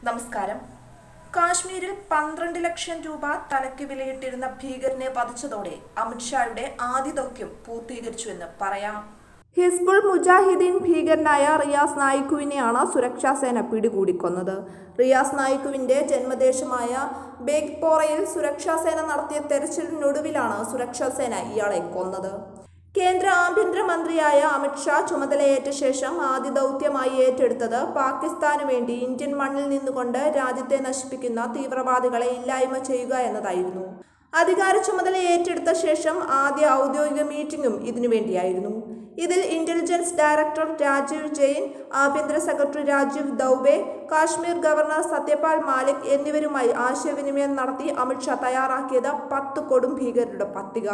നമസ്കാരം കാശ്മീരിൽ പന്ത്രണ്ട് ലക്ഷം രൂപ തലയ്ക്ക് വിലയിട്ടിരുന്ന ഭീകരനെ വധിച്ചതോടെ അമിത്ഷായുടെ ആദ്യ ദൗത്യം പൂർത്തീകരിച്ചുവെന്ന് പറയാം ഹിസ്ബുൾ മുജാഹിദീൻ ഭീകരനായ റിയാസ് നായിക്കുവിനെയാണ് സുരക്ഷാ സേന പിടികൂടിക്കൊന്നത് റിയാസ് നായിക്കുവിന്റെ ജന്മദേശമായ ബേഗ്പോറയിൽ സുരക്ഷാ സേന നടത്തിയ തെരച്ചിലിനൊടുവിലാണ് സുരക്ഷാ സേന ഇയാളെ കൊന്നത് കേന്ദ്ര ആഭ്യന്തരമന്ത്രിയായ അമിത്ഷാ ചുമതലയേറ്റ ശേഷം ആദ്യ ദൗത്യമായി ഏറ്റെടുത്തത് പാകിസ്ഥാനു വേണ്ടി ഇന്ത്യൻ മണ്ണിൽ നിന്നുകൊണ്ട് രാജ്യത്തെ നശിപ്പിക്കുന്ന തീവ്രവാദികളെ ഇല്ലായ്മ ചെയ്യുക എന്നതായിരുന്നു അധികാര ചുമതല ഏറ്റെടുത്ത ശേഷം ആദ്യ ഔദ്യോഗിക മീറ്റിംഗും ഇതിനു വേണ്ടിയായിരുന്നു ഇതിൽ ഇന്റലിജൻസ് ഡയറക്ടർ രാജീവ് ജെയിൻ ആഭ്യന്തര സെക്രട്ടറി രാജീവ് ദൌബെ കാശ്മീർ ഗവർണർ സത്യപാൽ മാലിക് എന്നിവരുമായി ആശയവിനിമയം നടത്തി അമിത്ഷാ തയ്യാറാക്കിയത് പത്ത് കൊടും ഭീകരരുടെ പട്ടിക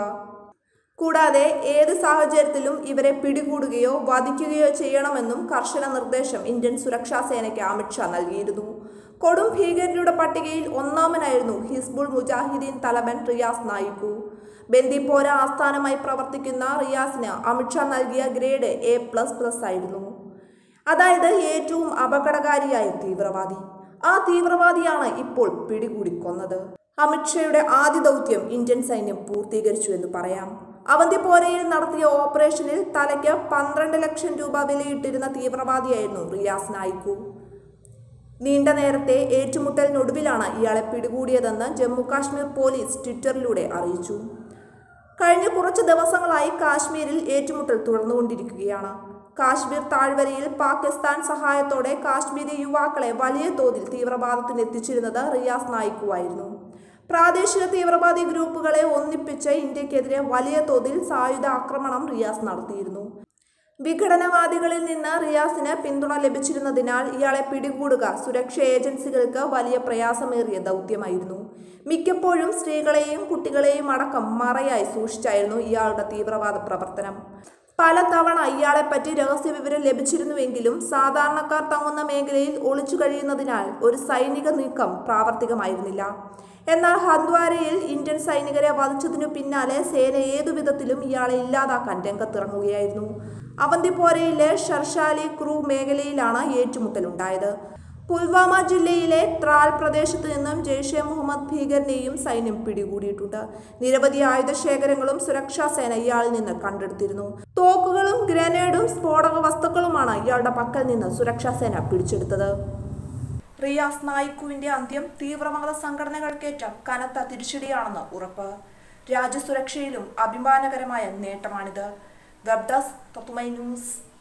കൂടാതെ ഏത് സാഹചര്യത്തിലും ഇവരെ പിടികൂടുകയോ വധിക്കുകയോ ചെയ്യണമെന്നും കർശന നിർദ്ദേശം ഇന്ത്യൻ സുരക്ഷാ സേനയ്ക്ക് അമിത്ഷാ നൽകിയിരുന്നു കൊടും ഭീകരരുടെ പട്ടികയിൽ ഒന്നാമനായിരുന്നു ഹിസ്ബുൾ മുജാഹിദീൻ തലവൻ റിയാസ് നായിക്കു ബന്ദിപ്പോര ആസ്ഥാനമായി പ്രവർത്തിക്കുന്ന റിയാസിന് അമിത്ഷാ നൽകിയ ഗ്രേഡ് എ പ്ലസ് പ്ലസ് ആയിരുന്നു അതായത് ഏറ്റവും അപകടകാരിയായ തീവ്രവാദി ആ തീവ്രവാദിയാണ് ഇപ്പോൾ പിടികൂടിക്കൊന്നത് അമിത്ഷായുടെ ആദ്യ ദൗത്യം ഇന്ത്യൻ സൈന്യം പൂർത്തീകരിച്ചു എന്ന് പറയാം അവന്തിപ്പോരയിൽ നടത്തിയ ഓപ്പറേഷനിൽ തലയ്ക്ക് പന്ത്രണ്ട് ലക്ഷം രൂപ വിലയിട്ടിരുന്ന തീവ്രവാദിയായിരുന്നു റിയാസ് നായിക്കു നീണ്ട നേരത്തെ ഏറ്റുമുട്ടലിനൊടുവിലാണ് ഇയാളെ പിടികൂടിയതെന്ന് ജമ്മു കാശ്മീർ പോലീസ് ട്വിറ്ററിലൂടെ അറിയിച്ചു കഴിഞ്ഞ കുറച്ച് ദിവസങ്ങളായി കാശ്മീരിൽ ഏറ്റുമുട്ടൽ തുടർന്നുകൊണ്ടിരിക്കുകയാണ് കാശ്മീർ താഴ്വരയിൽ പാകിസ്ഥാൻ സഹായത്തോടെ കാശ്മീരി യുവാക്കളെ വലിയ തോതിൽ തീവ്രവാദത്തിന് എത്തിച്ചിരുന്നത് റിയാസ് നായിക്കുവായിരുന്നു പ്രാദേശിക തീവ്രവാദി ഗ്രൂപ്പുകളെ ഒന്നിപ്പിച്ച് ഇന്ത്യക്കെതിരെ വലിയ തോതിൽ സായുധ ആക്രമണം റിയാസ് നടത്തിയിരുന്നു വിഘടനവാദികളിൽ നിന്ന് റിയാസിന് പിന്തുണ ലഭിച്ചിരുന്നതിനാൽ ഇയാളെ പിടികൂടുക സുരക്ഷാ ഏജൻസികൾക്ക് വലിയ പ്രയാസമേറിയ ദൗത്യമായിരുന്നു മിക്കപ്പോഴും സ്ത്രീകളെയും കുട്ടികളെയും അടക്കം മറയായി സൂക്ഷിച്ചായിരുന്നു ഇയാളുടെ തീവ്രവാദ പ്രവർത്തനം പലതവണ ഇയാളെപ്പറ്റി രഹസ്യവിവരം ലഭിച്ചിരുന്നുവെങ്കിലും സാധാരണക്കാർ തങ്ങുന്ന മേഖലയിൽ ഒളിച്ചു കഴിയുന്നതിനാൽ ഒരു സൈനിക നീക്കം പ്രാവർത്തികമായിരുന്നില്ല എന്നാൽ ഹന്ദ്വാരയിൽ ഇന്ത്യൻ സൈനികരെ വധിച്ചതിനു പിന്നാലെ സേന ഏതുവിധത്തിലും ഇയാളെ ഇല്ലാതാക്കാൻ രംഗത്തിറങ്ങുകയായിരുന്നു അവന്തിപ്പോരയിലെ ഷർഷാലി ക്രൂ മേഖലയിലാണ് ഏറ്റുമുട്ടലുണ്ടായത് പുൽവാമ ജില്ലയിലെ ത്രാൽ പ്രദേശത്ത് നിന്നും ജെയ്ഷെ മുഹമ്മദ് ഭീകരനെയും സൈന്യം പിടികൂടിയിട്ടുണ്ട് നിരവധി ആയുധശേഖരങ്ങളും സുരക്ഷാ സേന ഇയാളിൽ നിന്ന് കണ്ടെടുത്തിരുന്നു തോക്കുകളും ഗ്രനേഡും സ്ഫോടക വസ്തുക്കളുമാണ് ഇയാളുടെ പക്കൽ നിന്ന് സുരക്ഷാ സേന പിടിച്ചെടുത്തത് റിയാസ് നായിക്കുവിന്റെ അന്ത്യം തീവ്രവാദ സംഘടനകൾക്കേറ്റ കനത്ത തിരിച്ചടിയാണെന്ന് ഉറപ്പ് രാജ്യസുരക്ഷയിലും അഭിമാനകരമായ നേട്ടമാണിത് വെബ് ഡെസ്ക് തത്തുമൈ ന്യൂസ്